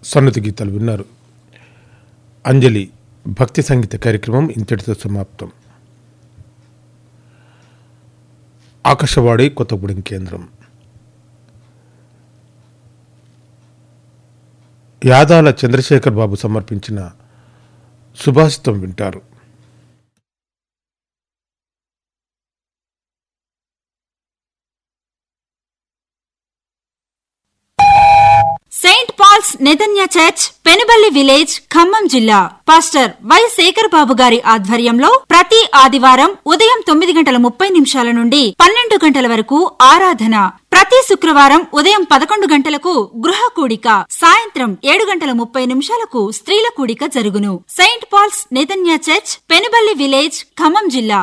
సన్నతి గీతాలు విన్నారు అంజలి భక్తి సంగీత కార్యక్రమం ఇంతటితో సమాప్తం ఆకాశవాణి కొత్తగూడెం కేంద్రం యాదాల చంద్రశేఖర్ బాబు సమర్పించిన సుభాషితం వింటారు saint Paul's Netanya church Penuballi village Khammam జిల్లా పాస్టర్ వై శేఖర్ బాబు గారి ఆధ్వర్యంలో ప్రతి ఆదివారం ఉదయం తొమ్మిది గంటల ముప్పై నిమిషాల నుండి పన్నెండు గంటల వరకు ఆరాధన ప్రతి శుక్రవారం ఉదయం పదకొండు గంటలకు గృహ కూడిక సాయంత్రం ఏడు గంటల ముప్పై నిమిషాలకు స్త్రీల కూడిక జరుగును saint Paul's Netanya church Penuballi village Khammam జిల్లా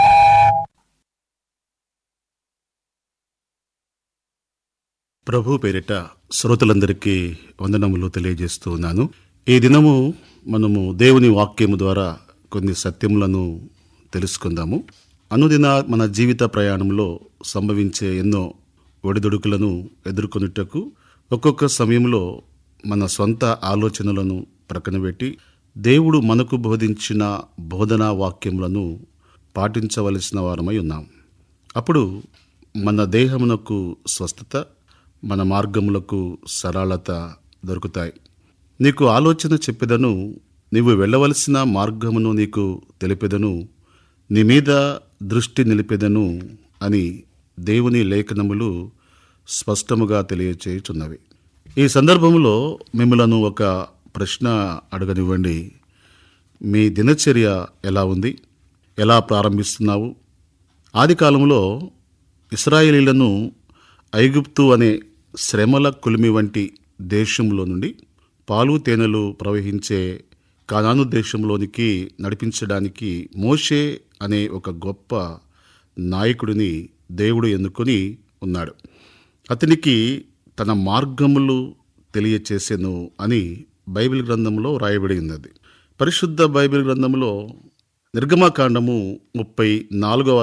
ప్రభు పేరిట శ్రోతలందరికీ వందనములు తెలియజేస్తూ ఉన్నాను ఈ దినము మనము దేవుని వాక్యము ద్వారా కొన్ని సత్యములను తెలుసుకుందాము అనుదిన మన జీవిత ప్రయాణంలో సంభవించే ఎన్నో ఒడిదుడుకులను ఎదుర్కొనుటకు ఒక్కొక్క సమయంలో మన సొంత ఆలోచనలను ప్రక్కనబెట్టి దేవుడు మనకు బోధించిన బోధనా వాక్యములను పాటించవలసిన వారమై ఉన్నాం అప్పుడు మన దేహమునకు స్వస్థత మన మార్గములకు సరళత దొరుకుతాయి నీకు ఆలోచన చెప్పెదను నీవు వెళ్ళవలసిన మార్గమును నీకు తెలిపెదను నీ మీద దృష్టి నిలిపెదను అని దేవుని లేఖనములు స్పష్టముగా తెలియచేయుచున్నవి ఈ సందర్భంలో మిమ్మలను ఒక ప్రశ్న అడగనివ్వండి మీ దినచర్య ఎలా ఉంది ఎలా ప్రారంభిస్తున్నావు ఆది కాలంలో ఇస్రాయేలీలను ఐగుప్తు అనే శ్రమల కులిమి వంటి దేశంలో నుండి పాలు తేనెలు ప్రవహించే కానాను దేశంలోనికి నడిపించడానికి మోషే అనే ఒక గొప్ప నాయకుడిని దేవుడు ఎన్నుకొని ఉన్నాడు అతనికి తన మార్గములు తెలియచేసెను అని బైబిల్ గ్రంథంలో రాయబడి ఉన్నది పరిశుద్ధ బైబిల్ గ్రంథంలో నిర్గమకాండము ముప్పై నాలుగవ